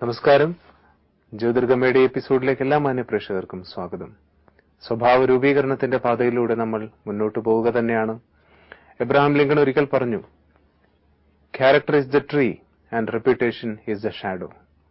നമസ്കാരം ജ്യോതിർഗമയുടെ എപ്പിസോഡിലേക്ക് എല്ലാ മാന്യ പ്രേക്ഷകർക്കും സ്വാഗതം സ്വഭാവ രൂപീകരണത്തിന്റെ പാതയിലൂടെ നമ്മൾ മുന്നോട്ട് പോവുക തന്നെയാണ് എബ്രഹാം ലിങ്കൺ ഒരിക്കൽ പറഞ്ഞു character is the tree and reputation is the shadow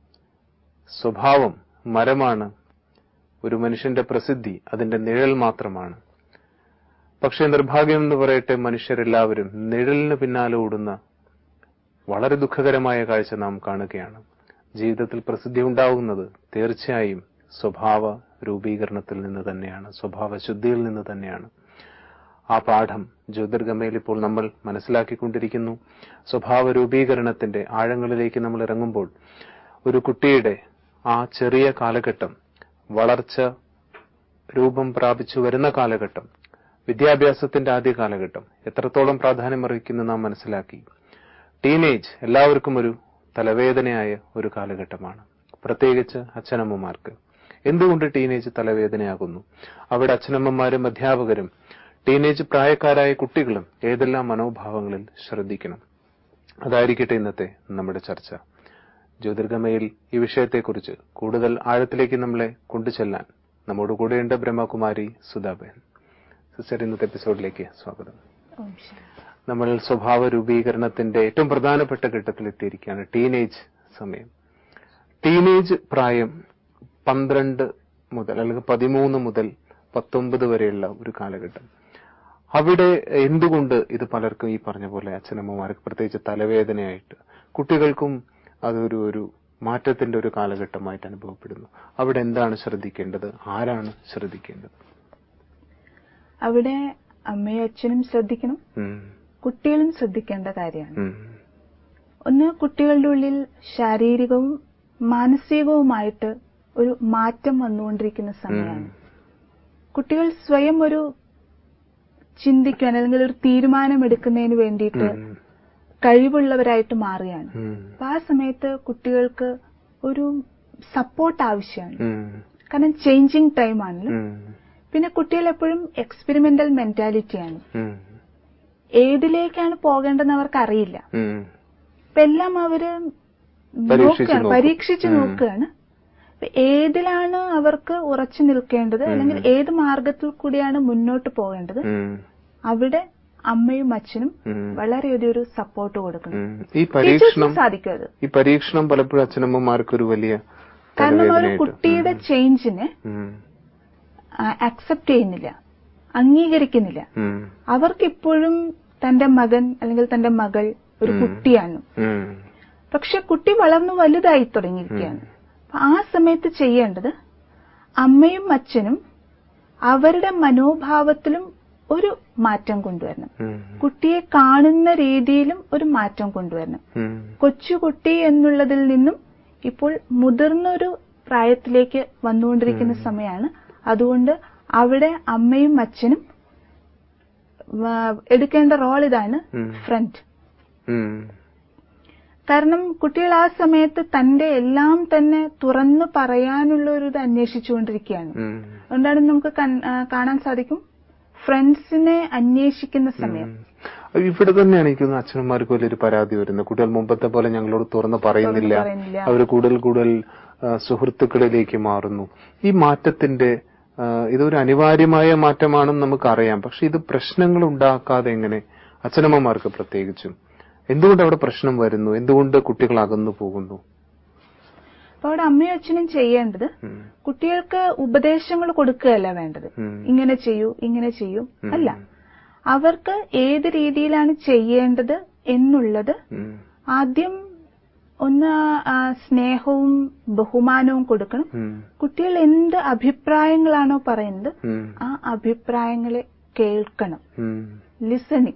സ്വഭാവം മരമാണ് ഒരു മനുഷ്യന്റെ പ്രസിദ്ധി അതിന്റെ നിഴൽ മാത്രമാണ് പക്ഷേ നിർഭാഗ്യം എന്ന് പറയട്ടെ മനുഷ്യരെല്ലാവരും നിഴലിന് പിന്നാലെ ഓടുന്ന വളരെ ദുഃഖകരമായ കാഴ്ച നാം കാണുകയാണ് ജീവിതത്തിൽ പ്രസിദ്ധി ഉണ്ടാവുന്നത് തീർച്ചയായും സ്വഭാവ രൂപീകരണത്തിൽ നിന്ന് തന്നെയാണ് സ്വഭാവ ശുദ്ധിയിൽ നിന്ന് തന്നെയാണ് ആ പാഠം ജ്യോതിർഗമയിൽ ഇപ്പോൾ നമ്മൾ മനസ്സിലാക്കിക്കൊണ്ടിരിക്കുന്നു സ്വഭാവ രൂപീകരണത്തിന്റെ ആഴങ്ങളിലേക്ക് നമ്മൾ ഇറങ്ങുമ്പോൾ ഒരു കുട്ടിയുടെ ആ ചെറിയ കാലഘട്ടം വളർച്ച രൂപം പ്രാപിച്ചു വരുന്ന കാലഘട്ടം വിദ്യാഭ്യാസത്തിന്റെ ആദ്യ കാലഘട്ടം എത്രത്തോളം പ്രാധാന്യം അർഹിക്കുന്നു നാം മനസ്സിലാക്കി ടീനേജ് എല്ലാവർക്കും ഒരു തലവേദനയായ ഒരു കാലഘട്ടമാണ് പ്രത്യേകിച്ച് അച്ഛനമ്മമാർക്ക് എന്തുകൊണ്ട് ടീനേജ് തലവേദനയാകുന്നു അവിടെ അച്ഛനമ്മമാരും അധ്യാപകരും ടീനേജ് പ്രായക്കാരായ കുട്ടികളും ഏതെല്ലാം മനോഭാവങ്ങളിൽ ശ്രദ്ധിക്കണം അതായിരിക്കട്ടെ ഇന്നത്തെ നമ്മുടെ ചർച്ച ജ്യോതിർഗമയിൽ ഈ വിഷയത്തെക്കുറിച്ച് കൂടുതൽ ആഴത്തിലേക്ക് നമ്മളെ കൊണ്ടുചെല്ലാൻ നമ്മോട് കൂടെയുണ്ട് ബ്രഹ്മകുമാരി സുധാബേൻ സിസ്റ്റർ ഇന്നത്തെ എപ്പിസോഡിലേക്ക് സ്വാഗതം ഓം ശാന്തി. നമ്മൾ സ്വഭാവ രൂപീകരണത്തിന്റെ ഏറ്റവും പ്രധാനപ്പെട്ട ഘട്ടത്തിൽ എത്തിയിരിക്കുകയാണ് ടീനേജ് സമയം ടീനേജ് പ്രായം പന്ത്രണ്ട് മുതൽ അല്ലെങ്കിൽ പതിമൂന്ന് മുതൽ പത്തൊമ്പത് വരെയുള്ള ഒരു കാലഘട്ടം അവിടെ എന്തുകൊണ്ട് ഇത് പലർക്കും ഈ പറഞ്ഞ പോലെ അച്ഛനമ്മമാർക്ക് പ്രത്യേകിച്ച് തലവേദനയായിട്ട് കുട്ടികൾക്കും അതൊരു ഒരു മാറ്റത്തിന്റെ ഒരു കാലഘട്ടമായിട്ട് അനുഭവപ്പെടുന്നു അവിടെ എന്താണ് ശ്രദ്ധിക്കേണ്ടത് ആരാണ് ശ്രദ്ധിക്കേണ്ടത് അവിടെ അമ്മയും അച്ഛനും ശ്രദ്ധിക്കണം ഉം, കുട്ടികളും ശ്രദ്ധിക്കേണ്ട കാര്യമാണ് ഉം, ഒന്ന് കുട്ടികളുടെ ഉള്ളിൽ ശാരീരികവും മാനസികവുമായിട്ട് ഒരു മാറ്റം വന്നുകൊണ്ടിരിക്കുന്ന സമയമാണ് കുട്ടികൾ സ്വയം ഒരു ചിന്തിക്കാൻ അല്ലെങ്കിൽ ഒരു തീരുമാനമെടുക്കുന്നതിന് വേണ്ടിയിട്ട് ഉം, കഴിവുള്ളവരായിട്ട് മാറുകയാണ് ഉം, അപ്പൊ ആ സമയത്ത് കുട്ടികൾക്ക് ഒരു സപ്പോർട്ട് ആവശ്യമാണ് ഉം, കാരണം ചേഞ്ചിങ് ടൈം ആണല്ലോ ഉം, പിന്നെ കുട്ടികൾ എപ്പോഴും എക്സ്പെരിമെന്റൽ മെന്റാലിറ്റിയാണ് ഉം, ഏതിലേക്കാണ് പോകേണ്ടതെന്ന് അവർക്ക് അറിയില്ല ഉം. അപ്പൊ എല്ലാം അവര് പരീക്ഷിച്ച് നോക്കുകയാണ് നോക്കും. പരീക്ഷിച്ച് ഉം. നോക്കുകയാണ് അപ്പൊ ഏതിലാണ് അവർക്ക് ഉറച്ചു നിൽക്കേണ്ടത് അല്ലെങ്കിൽ ഏത് മാർഗത്തിൽ കൂടിയാണ് മുന്നോട്ട് പോകേണ്ടത് ഉം, അവിടെ അമ്മയും അച്ഛനും ഉം, വളരെയധികം ഒരു സപ്പോർട്ട് കൊടുക്കണം ഉം. ഈ പരീക്ഷണം ടീച്ചേഴ്സിന് സാധിക്കും അത് ഈ പരീക്ഷണം പലപ്പോഴും അച്ഛനമ്മമാർക്ക് ഒരു വലിയ കാരണം ഒരു തലവേദനയായിട്ട്. കുട്ടിയുടെ ചേഞ്ചിനെ ഉം, അക്സെപ്റ്റ് ചെയ്യുന്നില്ല അംഗീകരിക്കുന്നില്ല ഉം, അവർക്ക് ഇപ്പോഴും തന്റെ മകൻ അല്ലെങ്കിൽ തന്റെ മകൾ ഒരു കുട്ടിയാണ് ഉം, പക്ഷെ കുട്ടി വളർന്നു വലുതായി തുടങ്ങിയിരിക്കുകയാണ് അപ്പൊ ആ സമയത്ത് ചെയ്യേണ്ടത് അമ്മയും അച്ഛനും അവരുടെ മനോഭാവത്തിലും ഒരു മാറ്റം കൊണ്ടുവരണം ഉം, കുട്ടിയെ കാണുന്ന രീതിയിലും ഒരു മാറ്റം കൊണ്ടുവരണം ഉം, കൊച്ചുകുട്ടി എന്നുള്ളതിൽ നിന്നും ഇപ്പോൾ മുതിർന്നൊരു പ്രായത്തിലേക്ക് വന്നുകൊണ്ടിരിക്കുന്ന സമയമാണ് അതുകൊണ്ട് അവിടെ അമ്മയും അച്ഛനും ആ, എടുക്കേണ്ട റോൾ ഇതാണ് ഉം. ഫ്രണ്ട് ഉം, കാരണം കുട്ടികൾ ആ സമയത്ത് തന്റെ എല്ലാം തന്നെ തുറന്നു പറയാനുള്ള ഒരു ഇത് അന്വേഷിച്ചുകൊണ്ടിരിക്കുകയാണ് ഉം, അതുകൊണ്ടാണ് നമുക്ക് കൺ- ആ, കാണാൻ സാധിക്കും ഫ്രണ്ട്സിനെ അന്വേഷിക്കുന്ന സമയം ഉം. ഇവിടെ തന്നെയാണ് എനിക്ക് തോന്നുന്നു അച്ഛനമ്മമാർക്ക് വലിയൊരു പരാതി വരുന്നത് കുട്ടികൾ മുമ്പത്തെ പോലെ ഞങ്ങളോട് തുറന്ന് പറയുന്നില്ല തുറന്ന് പറയുന്നില്ല. അവർ കൂടുതൽ കൂടുതൽ ആ, സുഹൃത്തുക്കളിലേക്ക് മാറുന്നു ഈ മാറ്റത്തിന്റെ ആ, ഇതൊരു അനിവാര്യമായ മാറ്റമാണെന്ന് നമുക്കറിയാം പക്ഷെ ഇത് പ്രശ്നങ്ങൾ ഉണ്ടാക്കാതെ എങ്ങനെ അച്ഛനമ്മമാർക്ക് പ്രത്യേകിച്ചും എന്തുകൊണ്ട് അവിടെ പ്രശ്നം വരുന്നു എന്തുകൊണ്ട് കുട്ടികൾ അകന്നു പോകുന്നു അപ്പൊ അവിടെ അമ്മയും അച്ഛനും ചെയ്യേണ്ടത് ഉം, കുട്ടികൾക്ക് ഉപദേശങ്ങൾ കൊടുക്കുകയല്ല വേണ്ടത് ഉം, ഇങ്ങനെ ചെയ്യൂ ഇങ്ങനെ ചെയ്യൂ ഉം, അല്ല അവർക്ക് ഏത് രീതിയിലാണ് ചെയ്യേണ്ടത് എന്നുള്ളത് ഉം, ആദ്യം ഒന്ന് ആ, സ്നേഹവും ബഹുമാനവും കൊടുക്കണം ഉം, കുട്ടികൾ എന്ത് അഭിപ്രായങ്ങളാണോ പറയുന്നത് ഉം, ആ അഭിപ്രായങ്ങളെ കേൾക്കണം ഉം, ലിസണിങ്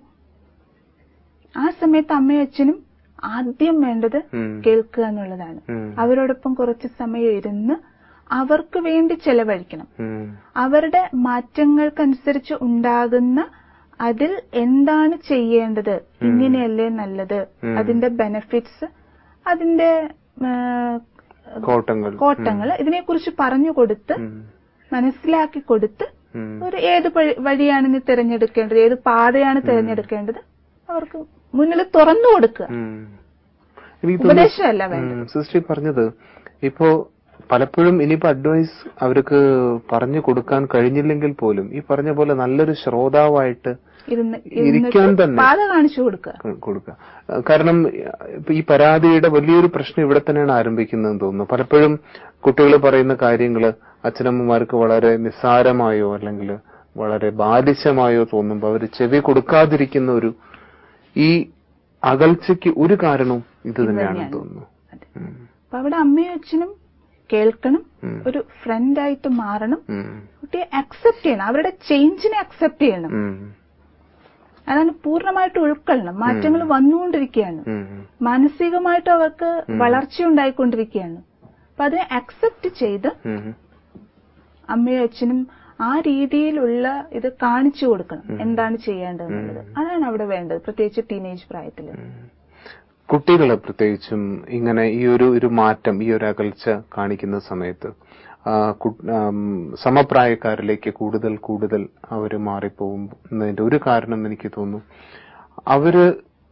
ആ സമയത്ത് അമ്മയും അച്ഛനും ആദ്യം വേണ്ടത് ഉം, കേൾക്കുക എന്നുള്ളതാണ് ഉം, അവരോടൊപ്പം കുറച്ച് സമയം ഇരുന്ന് അവർക്ക് വേണ്ടി ചെലവഴിക്കണം ഉം, അവരുടെ മാറ്റങ്ങൾക്കനുസരിച്ച് ഉണ്ടാകുന്ന അതിൽ എന്താണ് ചെയ്യേണ്ടത് ഇങ്ങനെയല്ലേ നല്ലത് ഉം. അതിന്റെ ബെനഫിറ്റ്സ് അതിന്റെ ആ, കോട്ടങ്ങൾ കോട്ടങ്ങൾ ഇതിനെക്കുറിച്ച് പറഞ്ഞു കൊടുത്ത് ഉം, മനസ്സിലാക്കി കൊടുത്ത് ഉം, ഒരു ഏത് വഴി- വഴിയാണ് ഇനി തിരഞ്ഞെടുക്കേണ്ടത് ഏത് പാതയാണ് തിരഞ്ഞെടുക്കേണ്ടത് അവർക്ക് മുന്നിൽ തുറന്നു കൊടുക്കുക ഉം. എനിക്ക് ഉപദേശമല്ല വേണ്ടത് സിസ്റ്റർ പറഞ്ഞത് ഇപ്പോ പലപ്പോഴും ഇനിയിപ്പോ അഡ്വൈസ് അവർക്ക് പറഞ്ഞു കൊടുക്കാൻ കഴിഞ്ഞില്ലെങ്കിൽ പോലും ഈ പറഞ്ഞ പോലെ നല്ലൊരു ശ്രോതാവായിട്ട് ഇരുന്ന് ഇരിക്കാൻ ഇരുന്നിട്ട് തന്നെ പാത കാണിച്ചു കൊടുക്കുക കൊ- കൊടുക്കുക അഹ് കാരണം ഇപ്പൊ ഈ പരാതിയുടെ വലിയൊരു പ്രശ്നം ഇവിടെ തന്നെയാണ് ആരംഭിക്കുന്നതെന്ന് തോന്നുന്നു പലപ്പോഴും കുട്ടികൾ പറയുന്ന കാര്യങ്ങൾ അച്ഛനമ്മമാർക്ക് വളരെ നിസ്സാരമായോ അല്ലെങ്കിൽ വളരെ ബാലിശമായോ തോന്നുമ്പോൾ അവർ ചെവി കൊടുക്കാതിരിക്കുന്ന ഒരു ഈ അകൽച്ചയ്ക്ക് ഒരു കാരണവും ഇത് തന്നെയാണെന്ന് തോന്നുന്നു അതെ. ഉം. അപ്പൊ അവിടെ അമ്മയും അച്ഛനും കേൾക്കണം ഉം. ഒരു ഫ്രണ്ട് ആയിട്ട് മാറണം ഉം. കുട്ടിയെ അക്സെപ്റ്റ് ചെയ്യണം അവരുടെ ചേഞ്ചിനെ അക്സെപ്റ്റ് ചെയ്യണം ഉം. അതാണ് പൂർണ്ണമായിട്ട് ഉൾക്കൊള്ളണം മാറ്റങ്ങൾ വന്നുകൊണ്ടിരിക്കുകയാണ് ഉം. മാനസികമായിട്ട് അവർക്ക് വളർച്ച ഉണ്ടായിക്കൊണ്ടിരിക്കുകയാണ് അപ്പൊ അതിനെ അക്സെപ്റ്റ് ചെയ്ത് ഉം. അമ്മയും അച്ഛനും ആ രീതിയിലുള്ള ഇത് കാണിച്ചു കൊടുക്കണം എന്താണ് ചെയ്യേണ്ടതെന്നുള്ളത് അതാണ് അവിടെ വേണ്ടത് പ്രത്യേകിച്ച് ടീനേജ് പ്രായത്തില് കുട്ടികൾ പ്രത്യേകിച്ചും ഇങ്ങനെ ഈ ഒരു ഒരു മാറ്റം ഈ ഒരു അകൽച്ച കാണിക്കുന്ന സമയത്ത് ആ, കു- ആം, സമപ്രായക്കാരിലേക്ക് കൂടുതൽ കൂടുതൽ അവർ മാറിപ്പോകുന്നതിന്റെ ഒരു കാരണം എനിക്ക് തോന്നുന്നു അവര്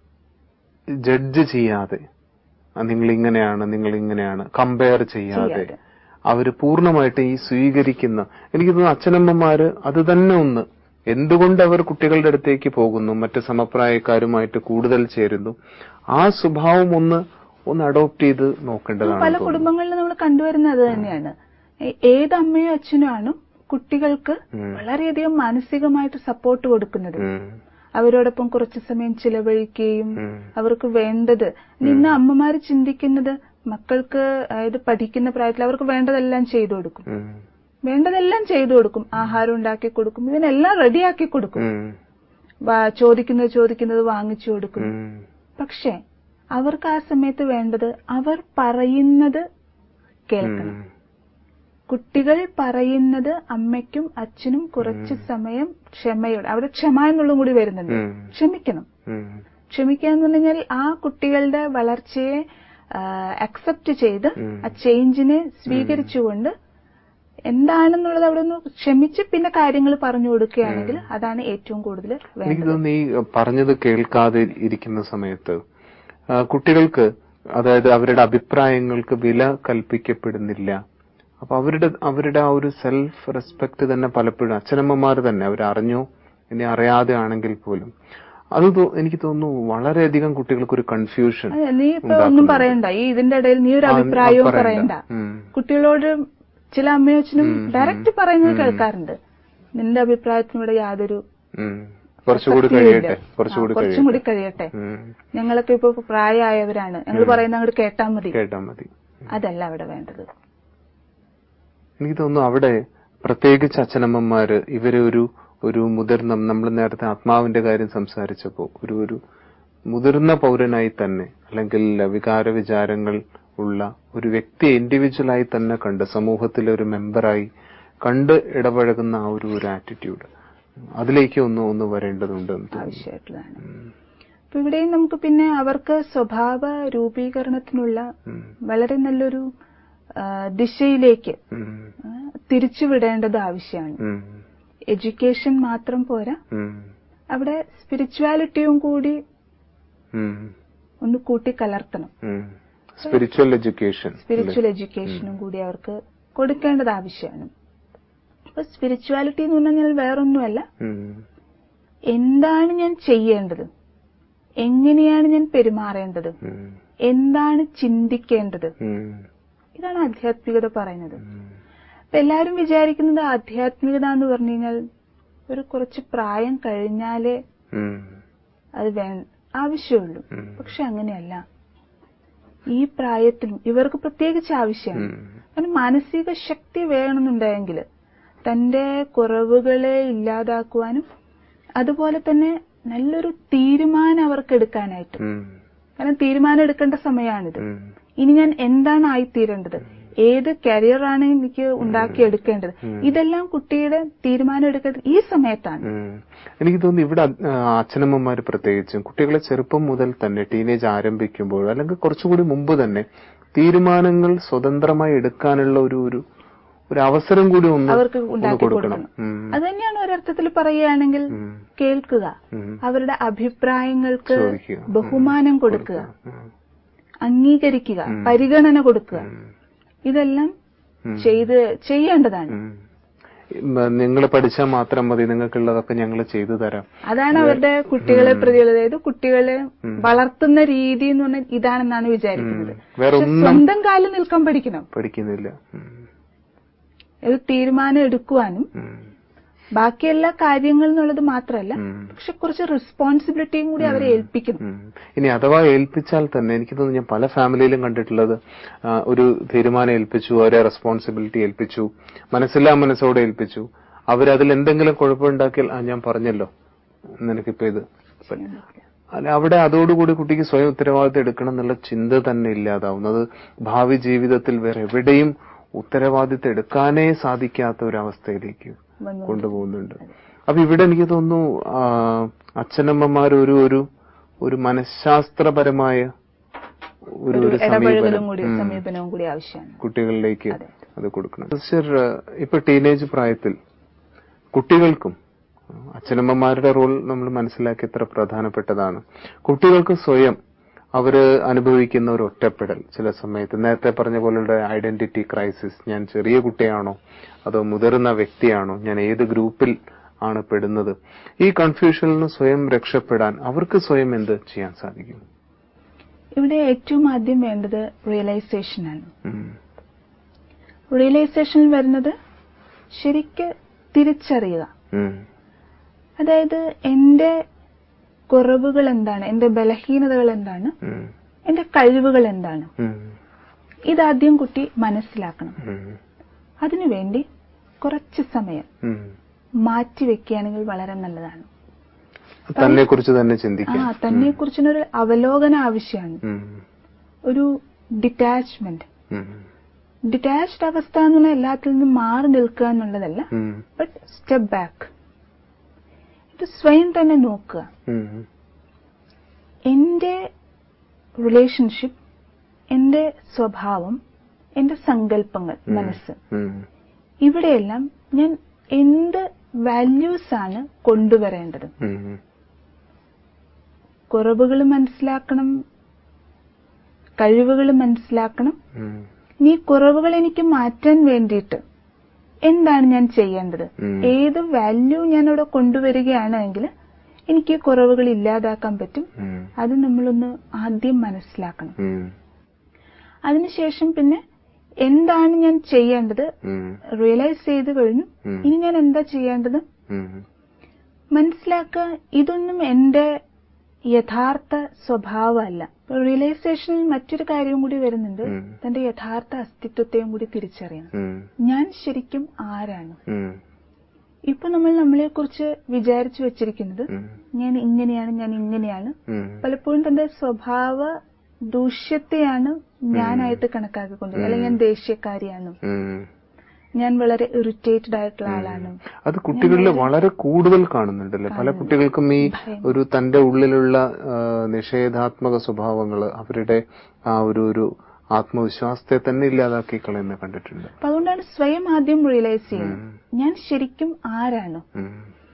ജഡ്ജ് ചെയ്യാതെ ആ, നിങ്ങൾ ഇങ്ങനെയാണ് നിങ്ങൾ ഇങ്ങനെയാണ് കമ്പയർ ചെയ്യാതെ ചെയ്യാതെ. അവര് പൂർണ്ണമായിട്ട് ഈ സ്വീകരിക്കുന്ന എനിക്ക് തോന്നുന്നു അച്ഛനമ്മമാര് അത് തന്നെ ഒന്ന് എന്തുകൊണ്ട് അവർ കുട്ടികളുടെ അടുത്തേക്ക് പോകുന്നു മറ്റ് സമപ്രായക്കാരുമായിട്ട് കൂടുതൽ ചേരുന്നു ആ സ്വഭാവം ഒന്ന് ഒന്ന് അഡോപ്റ്റ് ചെയ്ത് നോക്കേണ്ടതാണ് പല തോന്നുന്നു. കുടുംബങ്ങളിലും നമ്മൾ കണ്ടുവരുന്നത് അത് തന്നെയാണ് ഏ- ഏത് അമ്മയും അച്ഛനും ആണ് കുട്ടികൾക്ക് വളരെയധികം മാനസികമായിട്ട് സപ്പോർട്ട് കൊടുക്കുന്നത് ഉം. അവരോടൊപ്പം കുറച്ചു സമയം ചിലവഴിക്കുകയും ഉം. അവർക്ക് വേണ്ടത് ഇന്ന് അമ്മമാര് ചിന്തിക്കുന്നത് മക്കൾക്ക് അതായത് പഠിക്കുന്ന പ്രായത്തിൽ അവർക്ക് വേണ്ടതെല്ലാം ചെയ്തു കൊടുക്കും ഉം. വേണ്ടതെല്ലാം ചെയ്തു കൊടുക്കും ആഹാരം ഉണ്ടാക്കി കൊടുക്കും ഇതിനെല്ലാം റെഡിയാക്കി കൊടുക്കും ഉം. വാ- ചോദിക്കുന്നത് ചോദിക്കുന്നത് വാങ്ങിച്ചു കൊടുക്കും ഉം. പക്ഷെ അവർക്ക് ആ സമയത്ത് വേണ്ടത് അവർ പറയുന്നത് കേൾക്കണം ഉം. കുട്ടികൾ പറയുന്നത് അമ്മയ്ക്കും അച്ഛനും കുറച്ച് സമയം ക്ഷമയോടെ അവിടെ ക്ഷമ എന്നുള്ളതും കൂടി വരുന്നുണ്ട് ഉം. ക്ഷമിക്കണം ഉം. ക്ഷമിക്കുക എന്ന് പറഞ്ഞാൽ ആ കുട്ടികളുടെ വളർച്ചയെ അക്സെപ്റ്റ് ചെയ്ത് ഉം. ആ ചേഞ്ചിനെ സ്വീകരിച്ചുകൊണ്ട് എന്താണെന്നുള്ളത് അവിടെ ഒന്ന് ക്ഷമിച്ച് പിന്നെ കാര്യങ്ങൾ പറഞ്ഞു കൊടുക്കുകയാണെങ്കിൽ അതാണ് ഏറ്റവും കൂടുതൽ എനിക്ക് വേണ്ടത് തോന്നുന്നു ഈ പറഞ്ഞത് കേൾക്കാതെ ഇരിക്കുന്ന സമയത്ത് ആ, കുട്ടികൾക്ക് അതായത് അവരുടെ അഭിപ്രായങ്ങൾക്ക് വില കൽപ്പിക്കപ്പെടുന്നില്ല അപ്പൊ അവരുടെ അവരുടെ ആ ഒരു സെൽഫ് റെസ്പെക്ട് തന്നെ പലപ്പോഴും അച്ഛനമ്മമാർ തന്നെ അവരറിഞ്ഞോ ഇനി അറിയാതെ ആണെങ്കിൽ പോലും അത് തോ- എനിക്ക് തോന്നുന്നു വളരെയധികം കുട്ടികൾക്ക് ഒരു കൺഫ്യൂഷൻ അതെ, നീ ഇപ്പൊ ഒന്നും പറയണ്ട ഈ ഇതിന്റെ ഇടയിൽ നീ ഒരു അഭിപ്രായവും പറയണ്ട കുട്ടികളോട് ചില അമ്മയച്ഛനും ഡയറക്റ്റ് പറയുന്നത് കേൾക്കാറുണ്ട് നിന്റെ അഭിപ്രായത്തിനൂടെ യാതൊരു കുറച്ചുകൂടി പ്രസക്തിയും ഇല്ല. കഴിയട്ടെ കുറച്ചുകൂടി ആ, കുറച്ചും കൂടി കഴിയട്ടെ കഴിയട്ടെ ഉം. ഞങ്ങളൊക്കെ ഇപ്പൊ പ്രായമായവരാണ് ഞങ്ങൾ പറയുന്ന അങ്ങോട്ട് കേട്ടാ മതി കേട്ടാ മതി അതല്ല അവിടെ വേണ്ടത് എനിക്ക് തോന്നുന്നു അവിടെ പ്രത്യേകിച്ച് അച്ഛനമ്മമാര് ഇവരെ ഒരു ഒരു മുതിർന്ന നമ്മൾ നേരത്തെ ആത്മാവിന്റെ കാര്യം സംസാരിച്ചപ്പോ ഒരു ഒരു മുതിർന്ന പൗരനായി തന്നെ അല്ലെങ്കിൽ വികാര വിചാരങ്ങൾ ഉള്ള ഒരു വ്യക്തി ഇൻഡിവിജ്വലായി തന്നെ കണ്ട് സമൂഹത്തിലെ ഒരു മെമ്പറായി കണ്ട് ഇടപഴകുന്ന ആ ഒരു ഒരു ആറ്റിറ്റ്യൂഡ് അതിലേക്ക് ഒന്ന് ഒന്ന് വരേണ്ടതുണ്ട് എന്ന് തോന്നുന്നു. ആവശ്യമായിട്ടുള്ളതാണ് അപ്പൊ ഇവിടെയും നമുക്ക് പിന്നെ അവർക്ക് സ്വഭാവ രൂപീകരണത്തിനുള്ള ഉം. വളരെ നല്ലൊരു ആ, ദിശയിലേക്ക് ഉം. ആ, തിരിച്ചുവിടേണ്ടത് ആവശ്യമാണ് ഉം. എഡ്യൂക്കേഷൻ മാത്രം പോരാ ഉം. അവിടെ സ്പിരിച്വാലിറ്റിയും കൂടി ഉം. ഒന്ന് കൂട്ടി കലർത്തണം ഉം. സ്പിരിച്വൽ എഡ്യൂക്കേഷൻ സ്പിരിച്വൽ എഡ്യൂക്കേഷനും കൂടി അവർക്ക് കൊടുക്കേണ്ടത് ആവശ്യമാണ് അപ്പൊ സ്പിരിച്വാലിറ്റി എന്ന് പറഞ്ഞാൽ വേറൊന്നുമല്ല ഉം. എന്താണ് ഞാൻ ചെയ്യേണ്ടത് എങ്ങനെയാണ് ഞാൻ പെരുമാറേണ്ടത് ഉം. എന്താണ് ചിന്തിക്കേണ്ടത് ഉം. ഇതാണ് ആധ്യാത്മികത പറയുന്നത് അപ്പൊ എല്ലാവരും വിചാരിക്കുന്നത് ആധ്യാത്മികത എന്ന് പറഞ്ഞു കഴിഞ്ഞാൽ ഒരു കുറച്ച് പ്രായം കഴിഞ്ഞാലേ ഉം. അത് വേ ആവശ്യമുള്ളൂ ഉം. പക്ഷെ അങ്ങനെയല്ല ഈ പ്രായത്തിലും ഇവർക്ക് പ്രത്യേകിച്ച് ആവശ്യമാണ് ഉം. കാരണം മാനസിക ശക്തി വേണമെന്നുണ്ടെങ്കിൽ തന്റെ കുറവുകളെ ഇല്ലാതാക്കുവാനും അതുപോലെ തന്നെ നല്ലൊരു തീരുമാനം അവർക്ക് എടുക്കാനായിട്ട് ഉം. കാരണം തീരുമാനം എടുക്കേണ്ട സമയമാണിത് ഉം. ഇനി ഞാൻ എന്താണ് ആയിത്തീരേണ്ടത് ഏത് കരിയറാണ് എനിക്ക് ഉണ്ടാക്കിയെടുക്കേണ്ടത് ഇതെല്ലാം കുട്ടിയുടെ തീരുമാനം എടുക്കേണ്ടത് ഈ സമയത്താണ് ഉം. എനിക്ക് തോന്നുന്നു ഇവിടെ അ- ആ, അച്ഛനമ്മമാര് പ്രത്യേകിച്ചും കുട്ടികളെ ചെറുപ്പം മുതൽ തന്നെ ടീനേജ് ആരംഭിക്കുമ്പോൾ അല്ലെങ്കിൽ കുറച്ചുകൂടി മുമ്പ് തന്നെ തീരുമാനങ്ങൾ സ്വതന്ത്രമായി എടുക്കാനുള്ള ഒരു ഒരു ഒരു അവസരം കൂടി ഒന്ന് അവർക്ക് ഒന്ന് ഉണ്ടാക്കി കൊടുക്കണം കൊടുക്കണം ഉം. അത് തന്നെയാണ് ഒരർത്ഥത്തിൽ പറയുകയാണെങ്കിൽ ഉം. കേൾക്കുക ഉം. അവരുടെ അഭിപ്രായങ്ങൾക്ക് ചോദിക്കുക. ബഹുമാനം കൊടുക്കുക ഉം. അംഗീകരിക്കുക പരിഗണന കൊടുക്കുക ഇതെല്ലാം ചെയ്ത് ചെയ്യേണ്ടതാണ് നിങ്ങൾ പഠിച്ചാൽ മാത്രം മതി നിങ്ങൾക്കുള്ളതൊക്കെ ഞങ്ങൾ ചെയ്തു തരാം അതാണ് അവരുടെ കുട്ടികളെ പ്രതികൾ അതായത് കുട്ടികളെ വളർത്തുന്ന രീതി എന്ന് പറഞ്ഞാൽ ഇതാണെന്നാണ് വിചാരിക്കുന്നത് വേറെ പക്ഷെ ഒന്നും സ്വന്തം കാലിൽ നിൽക്കാൻ പഠിക്കണം പഠിക്കുന്നില്ല ഉം. ഒരു തീരുമാനം എടുക്കുവാനും ഉം. ബാക്കി എല്ലാ കാര്യങ്ങൾ എന്നുള്ളത് മാത്രമല്ല ഉം. പക്ഷെ കുറച്ച് റെസ്പോൺസിബിലിറ്റിയും കൂടി അവരെ ഏൽപ്പിക്കണം ഉം. ഇനി അഥവാ ഏൽപ്പിച്ചാൽ തന്നെ എനിക്ക് തോന്നുന്നു ഞാൻ പല ഫാമിലിയിലും കണ്ടിട്ടുള്ളത് ആ, ഒരു തീരുമാനം ഏൽപ്പിച്ചു അവരെ റെസ്പോൺസിബിലിറ്റി ഏൽപ്പിച്ചു മനസ്സില്ലാ മനസ്സോടെ ഏൽപ്പിച്ചു അവരതിൽ എന്തെങ്കിലും കുഴപ്പമുണ്ടാക്കിയാൽ ആ ഞാൻ പറഞ്ഞല്ലോ നിനക്കിപ്പോ ഇത് അല്ല അവിടെ അതോടുകൂടി കുട്ടിക്ക് സ്വയം ഉത്തരവാദിത്തം എടുക്കണം എന്നുള്ള ചിന്ത തന്നെ ഇല്ലാതാവുന്നത് ഭാവി ജീവിതത്തിൽ വേറെ എവിടെയും ഉത്തരവാദിത്തം എടുക്കാനേ സാധിക്കാത്ത ഒരു അവസ്ഥയിലേക്ക് വന്നു കൊണ്ടുപോകുന്നുണ്ട് അപ്പൊ ഇവിടെ എനിക്ക് തോന്നുന്നു ആ, അച്ഛനമ്മമാർ ഒരു ഒരു ഒരു മനഃശാസ്ത്രപരമായ ഒരു ഒരു ഇടപഴകലും സമീപനം കൂടി ഉം, സമീപനവും കൂടി ആവശ്യമാണ് കുട്ടികളിലേക്ക് അത് കൊടുക്കണം സിസ്റ്റർ ഇപ്പൊ ടീനേജ് പ്രായത്തിൽ കുട്ടികൾക്കും അച്ഛനമ്മമാരുടെ റോൾ നമ്മൾ മനസ്സിലാക്കി എത്ര പ്രധാനപ്പെട്ടതാണ് കുട്ടികൾക്ക് സ്വയം അവര് അനുഭവിക്കുന്ന ഒരു ഒറ്റപ്പെടൽ ചില സമയത്ത് നേരത്തെ പറഞ്ഞ പോലുള്ള ഐഡന്റിറ്റി ക്രൈസിസ് ഞാൻ ചെറിയ കുട്ടിയാണോ അതോ മുതിർന്ന വ്യക്തിയാണോ ഞാൻ ഏത് ഗ്രൂപ്പിൽ ആണ് പെടുന്നത് ഈ കൺഫ്യൂഷനിൽ നിന്ന് സ്വയം രക്ഷപ്പെടാൻ അവർക്ക് സ്വയം എന്ത് ചെയ്യാൻ സാധിക്കും ഇവിടെ ഏറ്റവും ആദ്യം വേണ്ടത് റിയലൈസേഷൻ ആണ് ഉം. റിയലൈസേഷൻ വരുന്നത് ശരിക്ക് തിരിച്ചറിയുക ഉം. അതായത് എന്റെ കുറവുകൾ എന്താണ് എന്റെ ബലഹീനതകൾ എന്താണ് ഉം. എന്റെ കഴിവുകൾ എന്താണ് ഉം. ഇതാദ്യം കുട്ടി മനസ്സിലാക്കണം ഉം. അതിനുവേണ്ടി കുറച്ച് സമയം ഉം. മാറ്റിവെക്കുകയാണെങ്കിൽ വളരെ നല്ലതാണ് തന്നെ കുറിച്ച് തന്നെ ആ ചിന്തിക്കാം തന്നെ കുറിച്ചൊരു അവലോകനം ആവശ്യമാണ് ഉം. ഒരു ഡിറ്റാച്ച്മെന്റ് ഉം. ഡിറ്റാച്ച്ഡ് അവസ്ഥ എന്ന് പറഞ്ഞാൽ എല്ലാത്തിൽ നിന്നും മാറി നിൽക്കുക എന്നുള്ളതല്ല ഉം. ബട്ട് സ്റ്റെപ്പ് ബാക്ക് ഇത് സ്വയം തന്നെ നോക്കുക ഉം. എന്റെ റിലേഷൻഷിപ്പ് എന്റെ സ്വഭാവം എന്റെ സങ്കല്പങ്ങൾ മനസ്സ് ഉം. ഇവിടെയെല്ലാം ഞാൻ എന്ത് വാല്യൂസ് ആണ് കൊണ്ടുവരേണ്ടത് ഉം. കുറവുകൾ മനസ്സിലാക്കണം കഴിവുകൾ മനസ്സിലാക്കണം ഉം. ഇനി ഈ കുറവുകൾ എനിക്ക് മാറ്റാൻ വേണ്ടിയിട്ട് എന്താണ് ഞാൻ ചെയ്യേണ്ടത് ഉം. ഏത് വാല്യൂ ഞാൻ ഇവിടെ കൊണ്ടുവരികയാണെങ്കിൽ എനിക്ക് ഈ കുറവുകൾ ഇല്ലാതാക്കാൻ പറ്റും ഉം. അത് നമ്മളൊന്ന് ആദ്യം മനസ്സിലാക്കണം ഉം. അതിനുശേഷം പിന്നെ എന്താണ് ഞാൻ ചെയ്യേണ്ടത് ഉം. റിയലൈസ് ചെയ്ത് കഴിഞ്ഞു ഉം. ഇനി ഞാൻ എന്താ ചെയ്യേണ്ടത് ഉം. മനസ്സിലാക്കുക ഇതൊന്നും എന്റെ യഥാർത്ഥ സ്വഭാവമല്ല റിയലൈസേഷനിൽ മറ്റൊരു കാര്യവും കൂടി വരുന്നുണ്ട് ഉം. തന്റെ യഥാർത്ഥ അസ്തിത്വത്തെയും കൂടി തിരിച്ചറിയണം ഉം. ഞാൻ ശരിക്കും ആരാണ് ഉം. ഇപ്പൊ നമ്മൾ നമ്മളെ കുറിച്ച് വിചാരിച്ചു വെച്ചിരിക്കുന്നത് ഉം. ഞാൻ ഇങ്ങനെയാണ് ഞാൻ ഇങ്ങനെയാണ് ഉം. പലപ്പോഴും തന്റെ സ്വഭാവ ദൂഷ്യത്തെയാണ് ഞാനായിട്ട് കണക്കാക്കിക്കൊണ്ടിരിക്കുന്നത് അല്ലെങ്കിൽ ഞാൻ ദേഷ്യക്കാരിയാണ് ഉം. ഞാൻ വളരെ ഇറിറ്റേറ്റഡ് ആയിട്ടുള്ള ആളാണ് അത് കുട്ടികളിൽ വളരെ കൂടുതൽ കാണുന്നുണ്ടല്ലേ പല കുട്ടികൾക്കും ഈ ഒരു തന്റെ ഉള്ളിലുള്ള ആ, നിഷേധാത്മക സ്വഭാവങ്ങള് അവരുടെ ആ ഒരു ഒരു ആത്മവിശ്വാസത്തെ തന്നെ ഇല്ലാതാക്കി കളയുന്ന കണ്ടിട്ടുണ്ട് അപ്പൊ അതുകൊണ്ടാണ് സ്വയം ആദ്യം റിയലൈസ് ചെയ്യുന്നത് ഞാൻ ശരിക്കും ആരാണ് ഉം.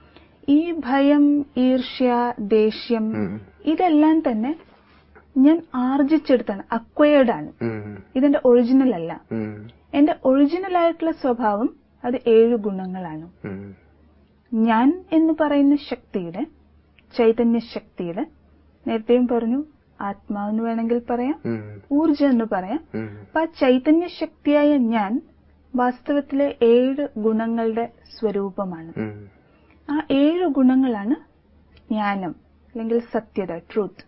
ഈ ഭയം ഈർഷ്യ ദേഷ്യം ഉം. ഇതെല്ലാം തന്നെ ഞാൻ ആർജിച്ചെടുത്താണ് അക്വയേർഡ് ആണ് ഉം. ഇതെന്റെ ഒറിജിനൽ അല്ല ഉം. എന്റെ ഒറിജിനൽ ആയിട്ടുള്ള സ്വഭാവം അത് ഏഴ് ഗുണങ്ങളാണ് ഉം. ഞാൻ എന്ന് പറയുന്ന ശക്തിയുടെ ചൈതന്യ ശക്തിയുടെ നേരത്തെയും പറഞ്ഞു ആത്മാവെന്ന് വേണമെങ്കിൽ പറയാം ഉം. ഊർജം എന്ന് പറയാം ഉം. അപ്പൊ ആ ചൈതന്യ ശക്തിയായ ഞാൻ വാസ്തവത്തിലെ ഏഴ് ഗുണങ്ങളുടെ സ്വരൂപമാണ് ഉം. ആ ഏഴ് ഗുണങ്ങളാണ് ജ്ഞാനം അല്ലെങ്കിൽ സത്യത ട്രൂത്ത്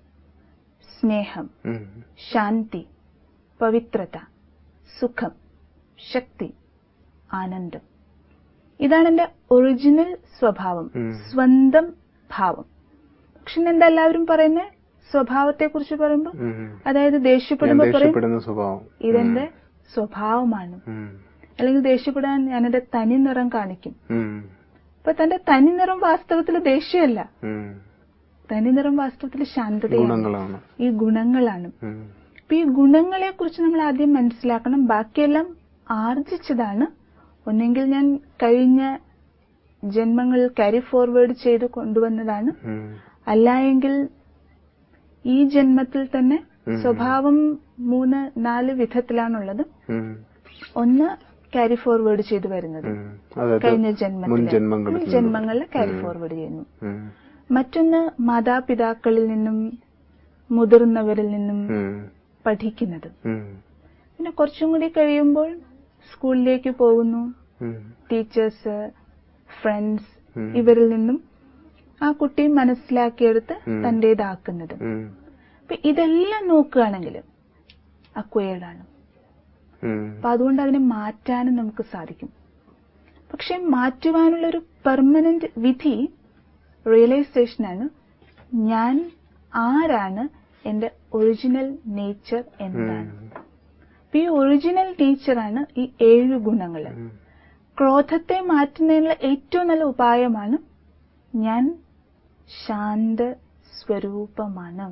സ്നേഹം ഉം. ശാന്തി പവിത്രത സുഖം ശക്തി ആനന്ദം ഇതാണ് എന്റെ ഒറിജിനൽ സ്വഭാവം ഉം. സ്വന്തം ഭാവം പക്ഷെ എന്താ എല്ലാവരും പറയുന്നത് സ്വഭാവത്തെ കുറിച്ച് പറയുമ്പോൾ ഉം. അതായത് ഞാൻ ദേഷ്യപ്പെടുമ്പോ പറയും ദേഷ്യപ്പെടുന്ന സ്വഭാവം ഇതെന്റെ സ്വഭാവമാണ് ഉം. അല്ലെങ്കിൽ ദേഷ്യപ്പെടാൻ ഞാൻ എന്റെ തനി നിറം കാണിക്കും ഉം. അപ്പൊ തന്റെ തനി നിറം വാസ്തവത്തിൽ ദേഷ്യമല്ല ഉം. തനി നിറം വാസ്തവത്തിൽ ശാന്തതയാണ് ഗുണങ്ങളാണ് ഈ ഗുണങ്ങളാണ് ഉം. അപ്പൊ ഈ ഗുണങ്ങളെ കുറിച്ച് നമ്മൾ ആദ്യം മനസ്സിലാക്കണം ബാക്കിയെല്ലാം ആർജിച്ചതാണ് ഒന്നെങ്കിൽ ഞാൻ കഴിഞ്ഞ ജന്മങ്ങളിൽ ക്യാരി ഫോർവേഡ് ചെയ്ത് കൊണ്ടുവന്നതാണ് ഉം. അല്ല എങ്കിൽ ഈ ജന്മത്തിൽ തന്നെ ഉം. സ്വഭാവം മൂന്ന് നാല് വിധത്തിലാണുള്ളത് ഉം. ഒന്ന് ക്യാരി ഫോർവേഡ് ചെയ്തു വരുന്നത് ഉം. അതായത് കഴിഞ്ഞ മുൻ ജന്മത്തിൽ ജന്മങ്ങളിൽ മുൻ ജന്മങ്ങളിൽ ക്യാരി ഫോർവേഡ് ചെയ്യുന്നു ഉം. മറ്റൊന്ന് മാതാപിതാക്കളിൽ നിന്നും മുതിർന്നവരിൽ നിന്നും ഉം. പഠിക്കുന്നത് ഉം. പിന്നെ കുറച്ചും കൂടി കഴിയുമ്പോൾ സ്കൂളിലേക്ക് പോകുന്നു ഉം. ടീച്ചേഴ്സ് ഫ്രണ്ട്സ് ഉം. ഇവരിൽ നിന്നും ആ കുട്ടി മനസ്സിലാക്കിയെടുത്ത് ഉം. തന്റേതാക്കുന്നത് ഉം. അപ്പൊ ഇതെല്ലാം നോക്കുകയാണെങ്കിൽ അക്വയേർഡ് ആണ് ഉം. അപ്പൊ അതുകൊണ്ട് അതിനെ മാറ്റാനും നമുക്ക് സാധിക്കും പക്ഷെ മാറ്റുവാനുള്ള ഒരു പെർമനന്റ് വിധി റിയലൈസേഷനാണ് ഞാൻ ആരാണ് എന്റെ ഒറിജിനൽ നേച്ചർ എന്താണ് അപ്പൊ ഈ ഒറിജിനൽ നേച്ചറാണ് ഈ ഏഴ് ഗുണങ്ങൾ ഉം. ക്രോധത്തെ മാറ്റുന്നതിനുള്ള ഏറ്റവും നല്ല ഉപായമാണ് ഞാൻ ശാന്ത സ്വരൂപമാണ്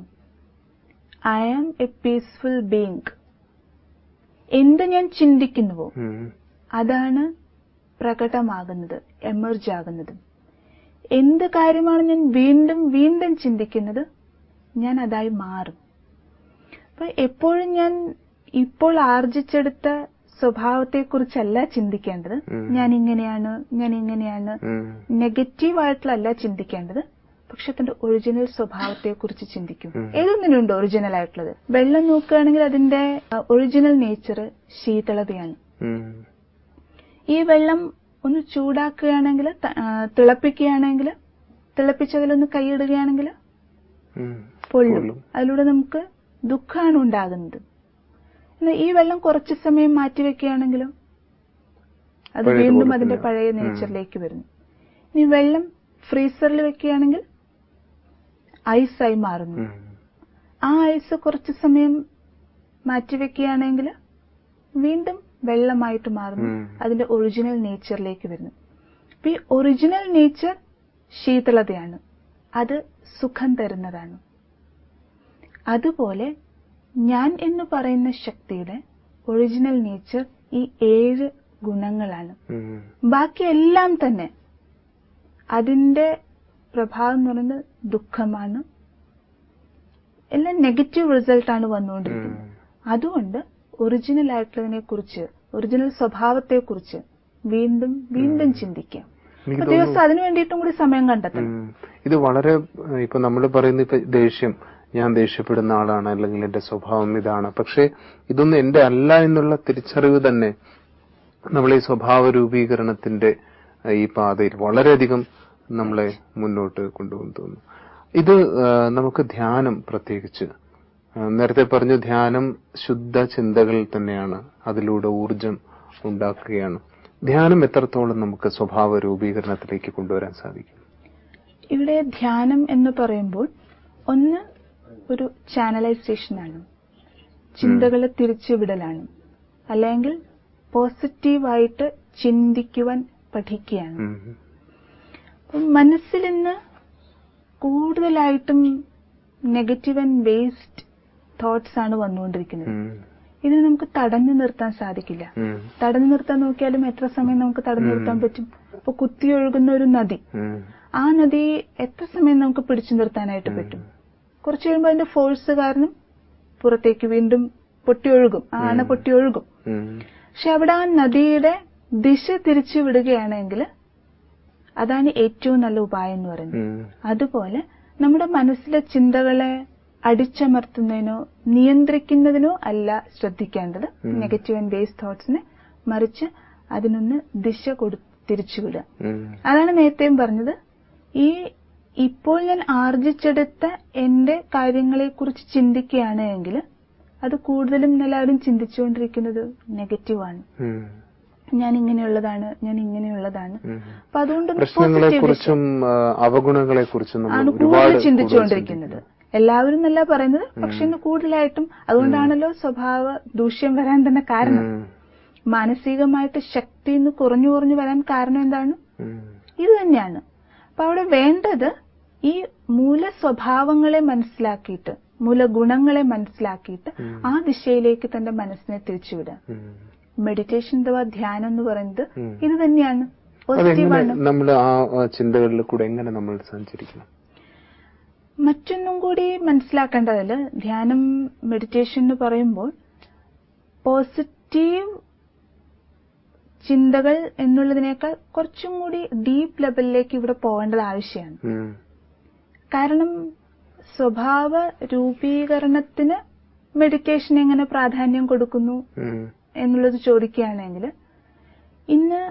I am a peaceful being എന്ത് ഞാൻ ചിന്തിക്കുന്നുവോ ഉം. അതാണ് പ്രകടമാകുന്നത് എമർജ് ആകുന്നത് എന്ത് കാര്യമാണ് ഞാൻ വീണ്ടും വീണ്ടും ചിന്തിക്കുന്നത് ഞാൻ അതായി മാറും അപ്പൊ എപ്പോഴും ഞാൻ ഇപ്പോൾ ആർജിച്ചെടുത്ത സ്വഭാവത്തെക്കുറിച്ചല്ല ചിന്തിക്കേണ്ടത് ഉം. ഞാൻ ഇങ്ങനെയാണ് ഞാൻ ഇങ്ങനെയാണ് ഉം. നെഗറ്റീവ് ആയിട്ടുള്ളല്ല ചിന്തിക്കേണ്ടത് പക്ഷെ തന്റെ ഒറിജിനൽ സ്വഭാവത്തെ കുറിച്ച് ചിന്തിക്കും ഉം. ഏതൊന്നിനുണ്ട് ഒറിജിനൽ ആയിട്ടുള്ളത് വെള്ളം നോക്കുകയാണെങ്കിൽ അതിന്റെ ഒറിജിനൽ നേച്ചർ ശീതളതയാണ് ഉം. ഈ വെള്ളം ഒന്ന് ചൂടാക്കുകയാണെങ്കിൽ ത- ആ, തിളപ്പിക്കുകയാണെങ്കിൽ തിളപ്പിച്ചതിലൊന്ന് കൈയിടുകയാണെങ്കിൽ ഉം. പൊള്ളും പൊള്ളും. അതിലൂടെ നമുക്ക് ദുഃഖമാണ് ഉണ്ടാകുന്നത് എന്നാൽ ഈ വെള്ളം കുറച്ചു സമയം മാറ്റിവെക്കുകയാണെങ്കിലോ അത് പഴയതുപോലെ വീണ്ടും അതിന്റെ തന്നെ. പഴയ ഉം. നേച്ചറിലേക്ക് വരുന്നു ഇനി വെള്ളം ഫ്രീസറിൽ വെക്കുകയാണെങ്കിൽ ഐസായി മാറുന്നു ഉം. ആ ഐസ് കുറച്ചു സമയം മാറ്റിവെക്കുകയാണെങ്കിൽ വീണ്ടും വെള്ളമായിട്ട് മാറുന്നു ഉം. അതിന്റെ ഒറിജിനൽ നേച്ചറിലേക്ക് വരുന്നു അപ്പൊ ഈ ഒറിജിനൽ നേച്ചർ ശീതളതയാണ് അത് സുഖം തരുന്നതാണ് അതുപോലെ ഞാൻ എന്ന് പറയുന്ന ശക്തിയുടെ ഒറിജിനൽ നേച്ചർ ഈ ഏഴ് ഗുണങ്ങളാണ് ഉം. ബാക്കി എല്ലാം തന്നെ അതിന്റെ പ്രഭാവം എന്ന് പറയുന്നത് ദുഃഖമാണ് എല്ലാം നെഗറ്റീവ് റിസൾട്ടാണ് വന്നുകൊണ്ടിരിക്കുന്നത് ഉം. അതുകൊണ്ട് ഒറിജിനൽ ആയിട്ടുള്ളതിനെ കുറിച്ച് ഒറിജിനൽ സ്വഭാവത്തെ കുറിച്ച് വീണ്ടും വീണ്ടും ചിന്തിക്കാം എനിക്ക് അപ്പൊ ദിവസം അതിനു വേണ്ടിയിട്ടും കൂടി സമയം കണ്ടെത്തണം ഉം. ഇത് വളരെ ഏഹ്, ഇപ്പൊ നമ്മൾ പറയുന്ന ഇപ്പൊ ദേഷ്യം ഞാൻ ദേഷ്യപ്പെടുന്ന ആളാണ് അല്ലെങ്കിൽ എന്റെ സ്വഭാവം ഇതാണ് പക്ഷെ ഇതൊന്നും എന്റെ അല്ല എന്നുള്ള തിരിച്ചറിവ് തന്നെ നമ്മളെ ഈ സ്വഭാവ രൂപീകരണത്തിന്റെ ഏഹ്, ഈ പാതയിൽ വളരെയധികം നമ്മളെ മുന്നോട്ട് കൊണ്ടുപോകുന്നു തോന്നുന്നു ഇത് ഏഹ്, നമുക്ക് ധ്യാനം പ്രത്യേകിച്ച് ഏഹ്, നേരത്തെ പറഞ്ഞു ധ്യാനം ശുദ്ധ ചിന്തകൾ തന്നെയാണ് അതിലൂടെ ഊർജം ഉണ്ടാക്കുകയാണ് ധ്യാനം എത്രത്തോളം നമുക്ക് സ്വഭാവ രൂപീകരണത്തിലേക്ക് കൊണ്ടുവരാൻ സാധിക്കും ഇവിടെ ധ്യാനം എന്ന് പറയുമ്പോൾ ഒന്ന് ഒരു ചാനലൈസേഷനാണ് ചിന്തകളെ തിരിച്ചുവിടലാണ് അല്ലെങ്കിൽ പോസിറ്റീവായിട്ട് ചിന്തിക്കുവാൻ പഠിക്കുകയാണ് ഉം. അപ്പം മനസ്സിൽ നിന്ന് കൂടുതലായിട്ടും നെഗറ്റീവ് ആൻഡ് വേസ്റ്റ് തോട്ട്സ് ആണ് വന്നുകൊണ്ടിരിക്കുന്നത് ഉം. ഇത് നമുക്ക് തടഞ്ഞു നിർത്താൻ സാധിക്കില്ല ഉം. തടഞ്ഞു നിർത്താൻ നോക്കിയാലും എത്ര സമയം നമുക്ക് തടഞ്ഞു നിർത്താൻ പറ്റും ഇപ്പൊ കുത്തിയൊഴുകുന്ന ഒരു നദി ഉം. ആ നദി എത്ര സമയം നമുക്ക് പിടിച്ചു നിർത്താനായിട്ട് പറ്റും കുറച്ച് കഴിയുമ്പോൾ അതിന്റെ ഫോഴ്സ് കാരണം പുറത്തേക്ക് വീണ്ടും പൊട്ടിയൊഴുകും ആ അണ പൊട്ടിയൊഴുകും ഉം. പക്ഷെ അവിടെ ആ നദിയുടെ ദിശ തിരിച്ചു വിടുകയാണെങ്കിൽ അതാണ് ഏറ്റവും നല്ല ഉപായം എന്ന് പറയുന്നത് ഉം. അതുപോലെ നമ്മുടെ മനസ്സിലെ ചിന്തകളെ അടിച്ചമർത്തുന്നതിനോ നിയന്ത്രിക്കുന്നതിനോ അല്ല ശ്രദ്ധിക്കേണ്ടത് നെഗറ്റീവ് ആൻഡ് ബേസ് തോട്ട്സിനെ മറിച്ച് അതിനൊന്ന് ദിശ കൊടു തിരിച്ചുവിടുക ഉം. അതാണ് നേരത്തെയും പറഞ്ഞത് ഈ ഇപ്പോൾ ഞാൻ ആർജിച്ചെടുത്ത എന്റെ കാര്യങ്ങളെ കുറിച്ച് ചിന്തിക്കുകയാണ് എങ്കിൽ അത് കൂടുതലും എല്ലാവരും ചിന്തിച്ചുകൊണ്ടിരിക്കുന്നത് നെഗറ്റീവാണ് ഉം. ഞാൻ ഇങ്ങനെയുള്ളതാണ് ഞാൻ ഇങ്ങനെയുള്ളതാണ് ഉം. അപ്പൊ അതുകൊണ്ട് പ്രശ്നങ്ങളെ കുറിച്ചും അവഗുണങ്ങളെ കുറിച്ചും ആണ് നമ്മൾ കൂടുതൽ ഒരുപാട് ചിന്തിച്ചുകൊണ്ടിരിക്കുന്നത് എല്ലാവരും എന്നല്ല പറയുന്നത് പക്ഷെ ഇന്ന് കൂടുതലായിട്ടും അതുകൊണ്ടാണല്ലോ സ്വഭാവ ദൂഷ്യം വരാൻ തന്നെ കാരണം ഉം. മാനസികമായിട്ട് ശക്തി ഇന്ന് കുറഞ്ഞു കുറഞ്ഞു വരാൻ കാരണം എന്താണ് ഉം. ഇത് തന്നെയാണ് അപ്പൊ അവിടെ വേണ്ടത് ഈ മൂല സ്വഭാവങ്ങളെ മനസ്സിലാക്കിയിട്ട് മൂലഗുണങ്ങളെ മനസ്സിലാക്കിയിട്ട് ആ ദിശയിലേക്ക് തന്റെ മനസ്സിനെ തിരിച്ചുവിടുക ഉം. മെഡിറ്റേഷൻ അഥവാ ധ്യാനം എന്ന് പറയുന്നത് ഉം. ഇത് തന്നെയാണ് അതെങ്ങനെ പോസിറ്റീവാണ് നമ്മൾ ആ ആ ചിന്തകളിൽ കൂടെ എങ്ങനെ നമ്മൾ സഞ്ചരിക്കണം മറ്റൊന്നും കൂടി മനസ്സിലാക്കേണ്ടതില് ധ്യാനം മെഡിറ്റേഷൻ എന്ന് പറയുമ്പോൾ പോസിറ്റീവ് ചിന്തകൾ എന്നുള്ളതിനേക്കാൾ കുറച്ചും കൂടി ഡീപ്പ് ലെവലിലേക്ക് ഇവിടെ പോകേണ്ടത് ആവശ്യമാണ് ഉം. കാരണം സ്വഭാവ രൂപീകരണത്തിന് മെഡിറ്റേഷൻ എങ്ങനെ പ്രാധാന്യം കൊടുക്കുന്നു ഉം. എന്നുള്ളത് ചോദിക്കുകയാണെങ്കിൽ ഇന്ന്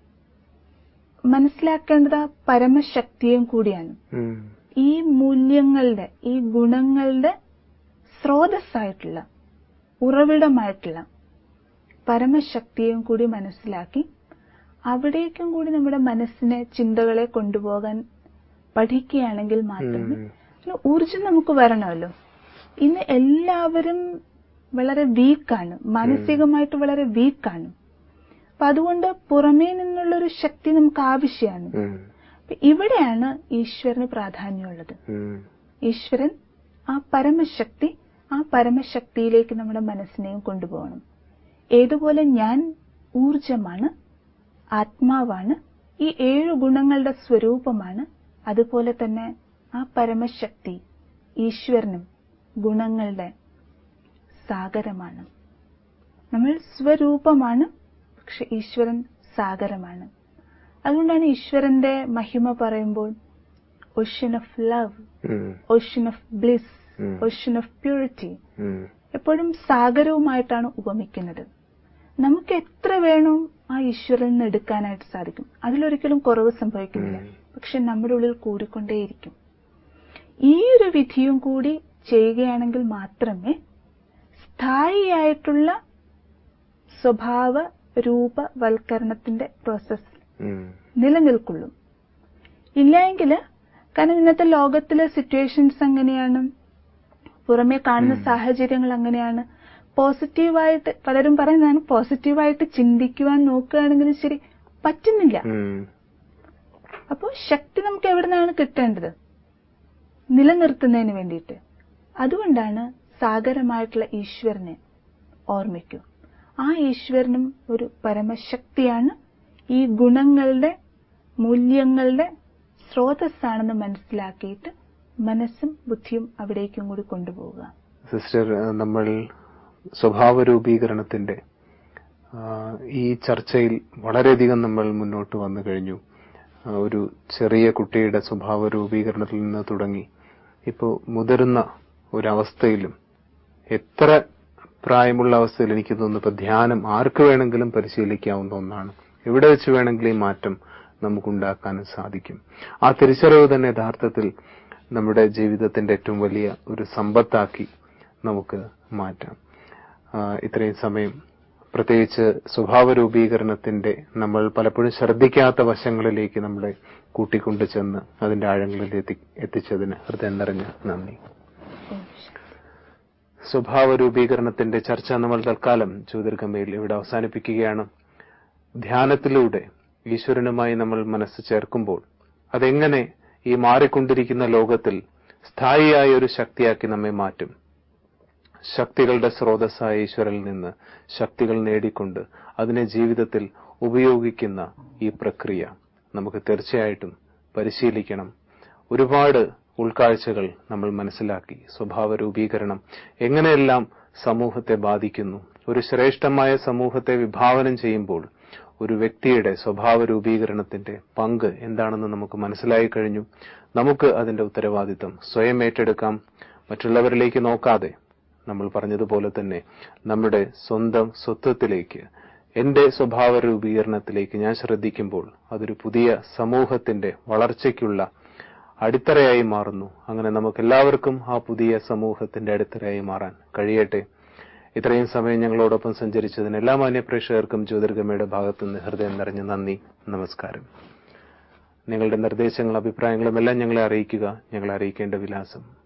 മനസ്സിലാക്കേണ്ടത് ആ പരമശക്തിയും കൂടിയാണ് ഉം. ഈ മൂല്യങ്ങളുടെ ഈ ഗുണങ്ങളുടെ സ്രോതസ്സായിട്ടുള്ള ഉറവിടമായിട്ടുള്ള പരമശക്തിയും കൂടി മനസ്സിലാക്കി അവിടേക്കും കൂടി നമ്മുടെ മനസ്സിനെ ചിന്തകളെ കൊണ്ടുപോകാൻ പഠിക്കുകയാണെങ്കിൽ മാത്രമേ ഉം. ഒരു ഊർജം നമുക്ക് വരണമല്ലോ ഇന്ന് എല്ലാവരും വളരെ വീക്കാണ് മാനസികമായിട്ട് വളരെ വീക്കാണ് അപ്പൊ അതുകൊണ്ട് പുറമേ നിന്നുള്ളൊരു ശക്തി നമുക്ക് ആവശ്യമാണ് ഉം. അപ്പൊ ഇവിടെയാണ് ഈശ്വരന് പ്രാധാന്യമുള്ളത് ഉം. ഈശ്വരൻ ആ പരമശക്തി ആ പരമശക്തിയിലേക്ക് നമ്മുടെ മനസ്സിനെയും കൊണ്ടുപോകണം ഏതുപോലെ ഞാൻ ഊർജമാണ് ആത്മാവാണ് ഈ ഏഴു ഗുണങ്ങളുടെ സ്വരൂപമാണ് അതുപോലെ തന്നെ ആ പരമശക്തി ഈശ്വരനും ഗുണങ്ങളുടെ സാഗരമാണ് നമ്മൾ സ്വരൂപമാണ് പക്ഷെ ഈശ്വരൻ സാഗരമാണ് അതുകൊണ്ടാണ് ഈശ്വരന്റെ മഹിമ പറയുമ്പോൾ ഒഷ്യൻ ഓഫ് ലവ് ഉം. ഓഷ്യൻ ഓഫ് ബ്ലിസ് ഉം. ഓഷ്യൻ ഓഫ് പ്യൂരിറ്റി ഉം. എപ്പോഴും സാഗരവുമായിട്ടാണ് ഉപമിക്കുന്നത് നമുക്ക് എത്ര വേണോ ആ ഈശ്വരനിൽ നിന്ന് എടുക്കാനായിട്ട് സാധിക്കും അതിലൊരിക്കലും കുറവ് സംഭവിക്കുന്നില്ല ഉം. പക്ഷെ നമ്മുടെ ഉള്ളിൽ കൂടിക്കൊണ്ടേയിരിക്കും ഈ ഒരു വിധിയും കൂടി ചെയ്യുകയാണെങ്കിൽ മാത്രമേ സ്ഥായിയായിട്ടുള്ള സ്വഭാവ രൂപവൽക്കരണത്തിന്റെ പ്രോസസ് ഉം. നിലനിൽക്കുള്ളൂ ഇല്ലെങ്കിൽ കാരണം ഇന്നത്തെ ലോകത്തിലെ സിറ്റുവേഷൻസ് അങ്ങനെയാണ് പുറമെ കാണുന്ന സാഹചര്യങ്ങൾ അങ്ങനെയാണ് പോസിറ്റീവായിട്ട് പലരും പറയുന്നതാണ് പോസിറ്റീവായിട്ട് ചിന്തിക്കുവാൻ നോക്കുകയാണെങ്കിലും ശരി പറ്റുന്നില്ല ഉം. അപ്പോൾ ശക്തി നമുക്ക് എവിടെ നിന്നാണ് കിട്ടേണ്ടത് നിലനിർത്തുന്നതിന് വേണ്ടിയിട്ട് അതുകൊണ്ടാണ് സാഗരമായിട്ടുള്ള ഈശ്വരനെ ഓർമ്മിക്കൂ ആ ഈശ്വരനും ഒരു പരമശക്തിയാണ് ഈ ഗുണങ്ങളുടെ മൂല്യങ്ങളുടെ സ്രോതസ്സാണെന്ന് മനസ്സിലാക്കിയിട്ട് മനസ്സും ബുദ്ധിയും അവിടേക്കും കൂടി കൊണ്ടുപോവുക സിസ്റ്റർ ഏഹ്, നമ്മൾ സ്വഭാവ രൂപീകരണത്തിന്റെ ആ, ഈ ചർച്ചയിൽ വളരെയധികം നമ്മൾ മുന്നോട്ട് വന്നു കഴിഞ്ഞു ആ, ഒരു ചെറിയ കുട്ടിയുടെ സ്വഭാവ രൂപീകരണത്തിൽ നിന്ന് തുടങ്ങി ഇപ്പോൾ മുതിർന്ന ഒരവസ്ഥയിലും എത്ര പ്രായമുള്ള അവസ്ഥയിൽ എനിക്ക് തോന്നുന്നു ഇപ്പൊ ധ്യാനം ആർക്ക് വേണമെങ്കിലും പരിശീലിക്കാവുന്ന ഒന്നാണ് എവിടെ വെച്ച് വേണമെങ്കിലും ഈ മാറ്റം നമുക്കുണ്ടാക്കാനും സാധിക്കും ആ തിരിച്ചറിവ് തന്നെ യഥാർത്ഥത്തിൽ നമ്മുടെ ജീവിതത്തിന്റെ ഏറ്റവും വലിയ ഒരു സമ്പത്താക്കി നമുക്ക് മാറ്റാം ആ, ഇത്രയും സമയം പ്രത്യേകിച്ച് സ്വഭാവ രൂപീകരണത്തിന്റെ നമ്മൾ പലപ്പോഴും ശ്രദ്ധിക്കാത്ത വശങ്ങളിലേക്ക് നമ്മളെ കൂട്ടിക്കൊണ്ടു ചെന്ന് അതിന്റെ ആഴങ്ങളിൽ എത്തി എത്തിച്ചതിന് ഹൃദയം നിറഞ്ഞ നന്ദി സ്വഭാവ രൂപീകരണത്തിന്റെ ചർച്ച നമ്മൾ തൽക്കാലം ജ്യോതിർഗമയിൽ ഇവിടെ അവസാനിപ്പിക്കുകയാണ് ധ്യാനത്തിലൂടെ ഈശ്വരനുമായി നമ്മൾ മനസ്സ് ചേർക്കുമ്പോൾ അതെങ്ങനെ ഈ മാറിക്കൊണ്ടിരിക്കുന്ന ലോകത്തിൽ സ്ഥായിയായ ഒരു ശക്തിയാക്കി നമ്മെ മാറ്റും ശക്തികളുടെ സ്രോതസ്സായ ഈശ്വരനിൽ നിന്ന് ശക്തികൾ നേടിക്കൊണ്ട് അതിനെ ജീവിതത്തിൽ ഉപയോഗിക്കുന്ന ഈ പ്രക്രിയ നമുക്ക് തീർച്ചയായിട്ടും പരിശീലിക്കണം ഒരുപാട് ഉൾക്കാഴ്ചകൾ നമ്മൾ മനസ്സിലാക്കി സ്വഭാവ രൂപീകരണം എങ്ങനെയെല്ലാം സമൂഹത്തെ ബാധിക്കുന്നു ഒരു ശ്രേഷ്ഠമായ സമൂഹത്തെ വിഭാവനം ചെയ്യുമ്പോൾ ഒരു വ്യക്തിയുടെ സ്വഭാവ രൂപീകരണത്തിന്റെ പങ്ക് എന്താണെന്ന് നമുക്ക് മനസ്സിലായി കഴിഞ്ഞു നമുക്ക് അതിന്റെ ഉത്തരവാദിത്തം സ്വയം ഏറ്റെടുക്കാം മറ്റുള്ളവരിലേക്ക് നോക്കാതെ നമ്മൾ പറഞ്ഞതുപോലെ തന്നെ നമ്മുടെ സ്വന്തം സ്വത്വത്തിലേക്ക് എന്റെ സ്വഭാവ രൂപീകരണത്തിലേക്ക് ഞാൻ ശ്രദ്ധിക്കുമ്പോൾ അതൊരു പുതിയ സമൂഹത്തിന്റെ വളർച്ചയ്ക്കുള്ള അടിത്തറയായി മാറുന്നു അങ്ങനെ നമുക്ക് എല്ലാവർക്കും ആ പുതിയ സമൂഹത്തിന്റെ അടിത്തറയായി മാറാൻ കഴിയട്ടെ ഇത്രയും സമയം ഞങ്ങളോടൊപ്പം സഞ്ചരിച്ചതിന് എല്ലാ മാന്യ പ്രേക്ഷകർക്കും ജ്യോതിർഗമയുടെ ഭാഗത്തുനിന്ന് ഹൃദയം നിറഞ്ഞ നന്ദി നമസ്കാരം നിങ്ങളുടെ നിർദ്ദേശങ്ങളും അഭിപ്രായങ്ങളും എല്ലാം ഞങ്ങളെ അറിയിക്കുക ഞങ്ങളെ അറിയിക്കേണ്ട വിലാസം